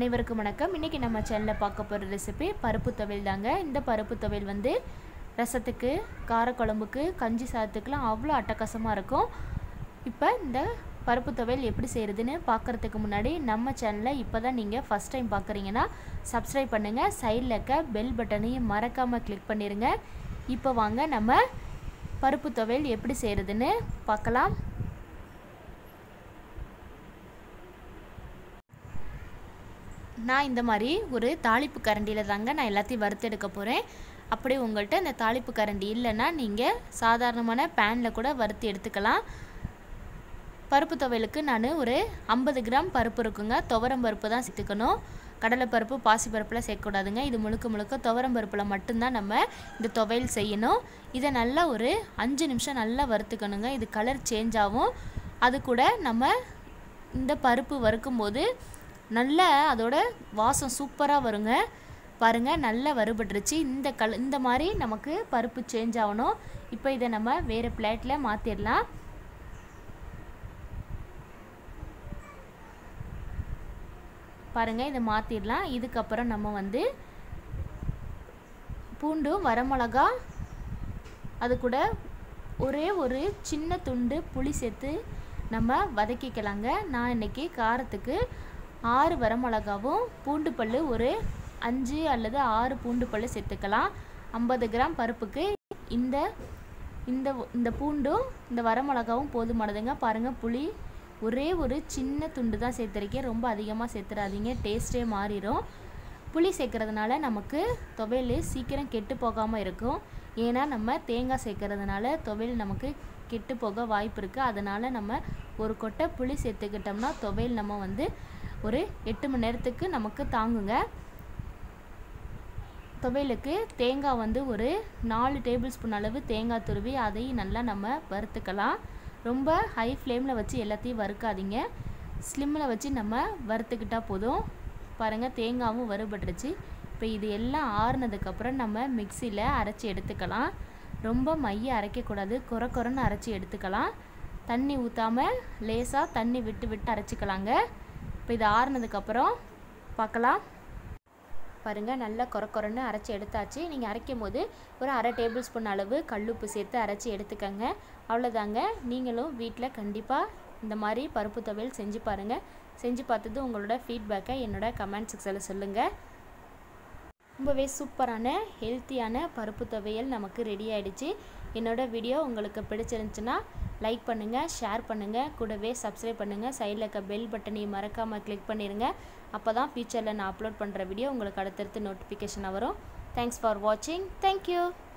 அனைவருக்கும் வணக்கம் இன்றைக்கி நம்ம சேனலில் பார்க்க போகிற ரெசிபி பருப்பு துவையல் தாங்க இந்த பருப்பு துவையல் வந்து ரசத்துக்கு காரக்குழம்புக்கு கஞ்சி சாதத்துக்குலாம் அவ்வளோ அட்டகாசமாக இருக்கும் இப்போ இந்த பருப்பு துவையல் எப்படி செய்கிறதுன்னு பார்க்குறதுக்கு முன்னாடி நம்ம சேனலை இப்போ தான் நீங்கள் ஃபஸ்ட் டைம் பார்க்குறீங்கன்னா சப்ஸ்கிரைப் பண்ணுங்கள் சைடில் இருக்க பெல் பட்டனையும் மறக்காமல் கிளிக் பண்ணிடுங்க இப்போ வாங்க நம்ம பருப்பு துவையல் எப்படி செய்கிறதுன்னு பார்க்கலாம் நான் இந்த மாதிரி ஒரு தாளிப்பு கரண்டியில் தாங்க நான் எல்லாத்தையும் வறுத்தெடுக்க போகிறேன் அப்படியே உங்கள்கிட்ட இந்த தாளிப்பு கரண்டி இல்லைன்னா நீங்கள் சாதாரணமான பேனில் கூட வறுத்து எடுத்துக்கலாம் பருப்பு துவையலுக்கு நான் ஒரு ஐம்பது கிராம் பருப்பு இருக்குங்க துவரம் பருப்பு தான் சேர்த்துக்கணும் கடலைப்பருப்பு பாசிப்பருப்புலாம் சேர்க்கக்கூடாதுங்க இது முழுக்க முழுக்க துவரம் பருப்பில் மட்டும்தான் நம்ம இந்த துவையல் செய்யணும் இதை நல்லா ஒரு அஞ்சு நிமிஷம் நல்லா வறுத்துக்கணுங்க இது கலர் சேஞ்ச் ஆகும் அது கூட நம்ம இந்த பருப்பு வறுக்கும்போது நல்ல அதோட வாசம் சூப்பராக வருங்க பாருங்கள் நல்லா வறுபட்டுருச்சு இந்த கல் இந்த மாதிரி நமக்கு பருப்பு சேஞ்ச் ஆகணும் இப்போ இதை நம்ம வேறு பிளேட்டில் மாற்றிடலாம் பாருங்கள் இதை மாற்றிடலாம் இதுக்கப்புறம் நம்ம வந்து பூண்டும் வரமிளகா அது கூட ஒரே ஒரு சின்ன துண்டு புளி சேர்த்து நம்ம வதக்கிக்கலாங்க நான் இன்றைக்கி காரத்துக்கு ஆறு வரமிளகாவும் பூண்டு பல் ஒரு அஞ்சு அல்லது ஆறு பூண்டு பல் சேர்த்துக்கலாம் ஐம்பது கிராம் பருப்புக்கு இந்த இந்த இந்த பூண்டும் இந்த வரமிளகாவும் போதுமானதுங்க பாருங்கள் புளி ஒரே ஒரு சின்ன துண்டு தான் சேர்த்துருக்கேன் ரொம்ப அதிகமாக சேர்த்துடாதீங்க டேஸ்ட்டே மாறிடும் புளி சேர்க்கறதுனால நமக்கு துவையல் சீக்கிரம் கெட்டு போகாமல் இருக்கும் ஏன்னா நம்ம தேங்காய் சேர்க்கறதுனால துவையல் நமக்கு கெட்டு போக வாய்ப்பு இருக்குது அதனால் நம்ம ஒரு கொட்டை புளி சேர்த்துக்கிட்டோம்னா துவையல் நம்ம வந்து ஒரு எட்டு மணி நேரத்துக்கு நமக்கு தாங்குங்க துவையலுக்கு தேங்காய் வந்து ஒரு நாலு டேபிள் ஸ்பூன் அளவு தேங்காய் துருவி அதையும் நல்லா நம்ம வறுத்துக்கலாம் ரொம்ப ஹை ஃப்ளேமில் வச்சு எல்லாத்தையும் வறுக்காதீங்க ஸ்லிம்மில் வச்சு நம்ம வறுத்துக்கிட்டால் போதும் பாருங்கள் தேங்காவும் வறுபட்டுருச்சு இப்போ இது எல்லாம் ஆறுனதுக்கப்புறம் நம்ம மிக்சியில் அரைச்சி எடுத்துக்கலாம் ரொம்ப மைய அரைக்கக்கூடாது குறை குறைன்னு அரைச்சி எடுத்துக்கலாம் தண்ணி ஊற்றாமல் லேசாக தண்ணி விட்டு விட்டு அரைச்சிக்கலாங்க இப்போ இது ஆறுனதுக்கப்புறம் பார்க்கலாம் பாருங்கள் நல்லா குறை குறைன்னு அரைச்சி எடுத்தாச்சு நீங்கள் அரைக்கும் போது ஒரு அரை டேபிள் ஸ்பூன் அளவு கல்லுப்பு சேர்த்து அரைச்சி எடுத்துக்கோங்க அவ்வளோதாங்க நீங்களும் வீட்டில் கண்டிப்பாக இந்த மாதிரி பருப்பு துவையல் செஞ்சு பாருங்கள் செஞ்சு பார்த்தது உங்களோட ஃபீட்பேக்கை என்னோட கமெண்ட் செக்ஷனில் சொல்லுங்கள் ரொம்பவே சூப்பரான ஹெல்த்தியான பருப்பு துவையல் நமக்கு ரெடி ஆகிடுச்சு என்னோடய வீடியோ உங்களுக்கு பிடிச்சிருந்துச்சுன்னா லைக் பண்ணுங்கள் ஷேர் பண்ணுங்கள் கூடவே சப்ஸ்கிரைப் பண்ணுங்கள் சைடில் இருக்க பெல் பட்டனையும் மறக்காமல் கிளிக் பண்ணிடுங்க அப்போ தான் ஃபியூச்சரில் நான் அப்லோட் பண்ணுற வீடியோ உங்களுக்கு அடுத்தடுத்து நோட்டிஃபிகேஷன் வரும் தேங்க்ஸ் ஃபார் வாட்சிங் தேங்க்யூ